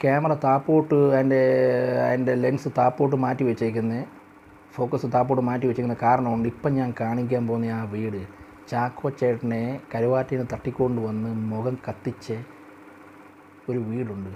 camera താപ്പോട്ട് അതിൻ്റെ അതിൻ്റെ lens താപ്പോട്ട് മാറ്റി വെച്ചേക്കുന്നത് ഫോക്കസ് താപ്പോട്ട് മാറ്റി വെച്ചേക്കുന്ന കാരണമുണ്ട് ഇപ്പം ഞാൻ കാണിക്കാൻ പോകുന്ന ആ വീട് ചാക്കോ ചേട്ടനെ കരുവാറ്റിൽ നിന്ന് തട്ടിക്കൊണ്ട് വന്ന് മുഖം കത്തിച്ച് ഒരു വീടുണ്ട്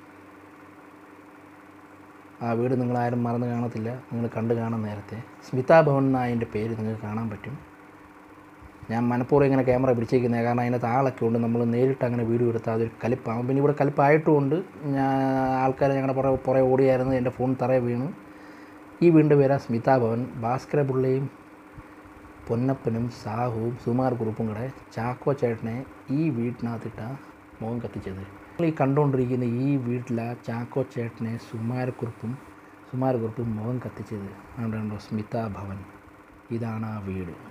ആ വീട് നിങ്ങളാരും മറന്ന് കാണത്തില്ല നിങ്ങൾ കണ്ടു കാണാൻ നേരത്തെ സ്മിത ഭവൻ എന്ന അതിൻ്റെ പേര് നിങ്ങൾക്ക് കാണാൻ പറ്റും ഞാൻ മനഃപൂർവ്വം ഇങ്ങനെ ക്യാമറ പിടിച്ചേക്കുന്നത് കാരണം അതിനകത്ത് ആളൊക്കെ ഉണ്ട് നമ്മൾ നേരിട്ട് അങ്ങനെ വീഡിയോ എടുത്താൽ അതൊരു കലിപ്പാകും പിന്നെ ഇവിടെ കലിപ്പായിട്ടുമുണ്ട് ഞാൻ ആൾക്കാർ ഞങ്ങളുടെ പുറകെ പുറകെ ഓടിയായിരുന്നു എൻ്റെ ഫോൺ തറയെ വീണു ഈ വീടിൻ്റെ പേരാ സ്മിത ഭവൻ ഭാസ്കര പിള്ളയും പൊന്നപ്പനും സാഹുവും സുമാർ ഗ്രൂപ്പും കൂടെ ചാക്കോ ചേട്ടനെ ഈ വീട്ടിനകത്തിട്ടാണ് മുഖം കത്തിച്ചത് നിങ്ങൾ ഈ കണ്ടുകൊണ്ടിരിക്കുന്ന ഈ വീട്ടിലാ ചാക്കോ ചേട്ടനെ സുമാരക്കുറുപ്പും സുമാരക്കുറുപ്പും മുഖം കത്തിച്ചത് അതുകൊണ്ടോ സ്മിത ഭവൻ ഇതാണ് ആ വീട്